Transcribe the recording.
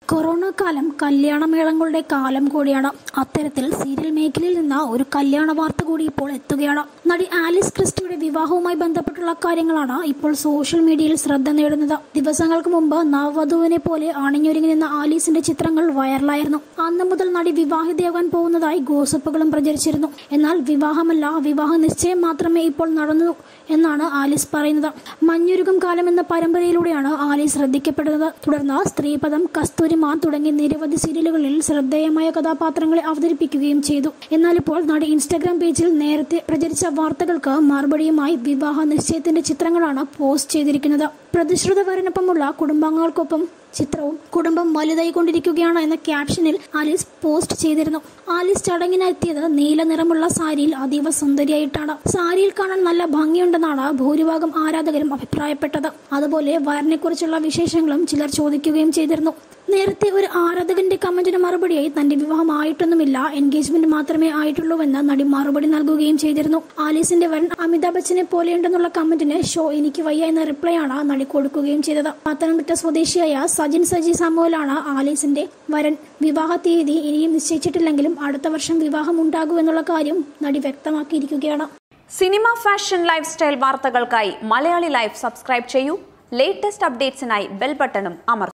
corona കാലം കല്യാണമേളങ്ങളുടെ കാലം കൂടിയാണ് അത്തരത്തിൽ സീരിയൽ മേഖലയിൽ നിന്ന് ഒരു കല്യാണ വാർത്ത കൂടി ഇപ്പോൾ എത്തുകയാണ് നടി ആലിസ് ക്രിസ്റ്റിയുടെ വിവാഹവുമായി ബന്ധപ്പെട്ടുള്ള കാര്യങ്ങളാണ് ഇപ്പോൾ സോഷ്യൽ മീഡിയയിൽ ശ്രദ്ധ നേടുന്നത് ദിവസങ്ങൾക്ക് മുമ്പ് നവവധുവിനെ പോലെ അണിഞ്ഞൊരുങ്ങി നിന്ന ആലീസിന്റെ ചിത്രങ്ങൾ വൈറലായിരുന്നു അന്ന് മുതൽ നടി വിവാഹിതയാകാൻ പോകുന്നതായി ഗോസിപ്പുകളും പ്രചരിച്ചിരുന്നു എന്നാൽ വിവാഹമല്ല വിവാഹ നിശ്ചയം മാത്രമേ ഇപ്പോൾ നടന്നു എന്നാണ് ആലീസ് പറയുന്നത് മഞ്ഞുരുകും കാലം എന്ന പരമ്പരയിലൂടെയാണ് ആലീസ് ശ്രദ്ധിക്കപ്പെടുന്നത് തുടർന്ന് സ്ത്രീപദം കസ്തൂരിമാൻ തുടങ്ങി നിരവധി സീരിയലുകളിൽ ശ്രദ്ധേയമായ കഥാപാത്രങ്ങളെ അവതരിപ്പിക്കുകയും ചെയ്തു എന്നാൽ ഇപ്പോൾ നടി ഇൻസ്റ്റാഗ്രാം പേജിൽ നേരത്തെ പ്രചരിച്ച വാർത്തകൾക്ക് മറുപടിയുമായി വിവാഹ നിശ്ചയത്തിന്റെ ചിത്രങ്ങളാണ് പോസ്റ്റ് ചെയ്തിരിക്കുന്നത് പ്രതിശ്രുത വരനൊപ്പമുള്ള കുടുംബാംഗങ്ങൾക്കൊപ്പം ചിത്രവും കുടുംബം വലുതായി കൊണ്ടിരിക്കുകയാണ് എന്ന ക്യാപ്ഷനിൽ ആലീസ് പോസ്റ്റ് ചെയ്തിരുന്നു ആലീസ് ചടങ്ങിനെത്തിയത് നീല നിറമുള്ള സാരിയിൽ അതീവ സുന്ദരിയായിട്ടാണ് സാരിയിൽ കാണാൻ നല്ല ഭംഗിയുണ്ടെന്നാണ് ഭൂരിഭാഗം ആരാധകരും അഭിപ്രായപ്പെട്ടത് അതുപോലെ വരനെക്കുറിച്ചുള്ള വിശേഷങ്ങളും ചിലർ ചോദിക്കുകയും ചെയ്തിരുന്നു നേരത്തെ ഒരു ആരാധകന്റെ കമന്റിന് മറുപടിയായി തന്റെ വിവാഹം ആയിട്ടൊന്നുമില്ല എൻഗേജ്മെന്റ് മാത്രമേ ആയിട്ടുള്ളൂവെന്ന് നടി മറുപടി നൽകുകയും ചെയ്തിരുന്നു ആലീസിന്റെ വരൻ അമിതാഭ് ബച്ചനെ പോലെയുണ്ടെന്നുള്ള കമന്റിന് ഷോ എനിക്ക് വയ്യ എന്ന റിപ്ലൈ ആണ് നടി കൊടുക്കുകയും ചെയ്തത് പത്തനംതിട്ട സ്വദേശിയായ സജിൻ സജി സാമുവലാണ് ആലീസിന്റെ വരൻ വിവാഹ തീയതി ഇനിയും നിശ്ചയിച്ചിട്ടില്ലെങ്കിലും അടുത്ത വർഷം വിവാഹം ഉണ്ടാകുമെന്നുള്ള കാര്യം നടി വ്യക്തമാക്കിയിരിക്കുകയാണ് സിനിമ ഫാഷൻ ലൈഫ് സ്റ്റൈൽ വാർത്തകൾക്കായി മലയാളി ലൈഫ് സബ്സ്ക്രൈബ് ചെയ്യൂ ലേറ്റസ്റ്റ് അപ്ഡേറ്റ്സിനായി ബെൽ ബട്ടണും അമർത്തുക